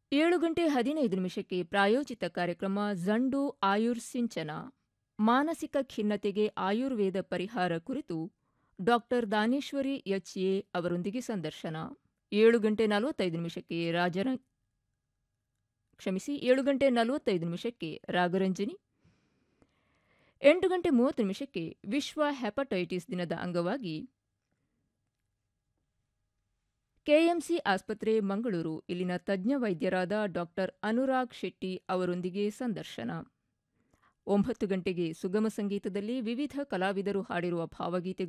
ಏಳು ಗಂಟೆ ಹದಿನೈದು ನಿಮಿಷಕ್ಕೆ ಪ್ರಾಯೋಜಿತ ಕಾರ್ಯಕ್ರಮ ಜಂಡು ಆಯುರ್ ಸಿಂಚನ ಮಾನಸಿಕ ಖಿನ್ನತೆಗೆ ಆಯುರ್ವೇದ ಪರಿಹಾರ ಕುರಿತು ಡಾಕ್ಟರ್ ದಾನೇಶ್ವರಿ ಎಚ್ ಎ ಅವರೊಂದಿಗೆ ಸಂದರ್ಶನ ಏಳು ಗಂಟೆ ನಲವತ್ತೈದು ನಿಮಿಷಕ್ಕೆ ರಾಜರ ಕ್ಷಮಿಸಿ ಏಳು ಗಂಟೆ ನಲವತ್ತೈದು ನಿಮಿಷಕ್ಕೆ ರಾಗರಂಜನಿ ಎಂಟು ಗಂಟೆ ಮೂವತ್ತು ನಿಮಿಷಕ್ಕೆ ವಿಶ್ವ ಹೆಪಟೈಟಿಸ್ ದಿನದ ಅಂಗವಾಗಿ ಕೆಎಂಸಿ ಆಸ್ಪತ್ರೆ ಮಂಗಳೂರು ಇಲ್ಲಿನ ತಜ್ಞ ವೈದ್ಯರಾದ ಡಾಕ್ಟರ್ ಅನುರಾಗ್ ಶೆಟ್ಟಿ ಅವರೊಂದಿಗೆ ಸಂದರ್ಶನ ಒಂಬತ್ತು ಗಂಟೆಗೆ ಸುಗಮ ಸಂಗೀತದಲ್ಲಿ ವಿವಿಧ ಕಲಾವಿದರು ಹಾಡಿರುವ ಭಾವಗೀತೆಗಳು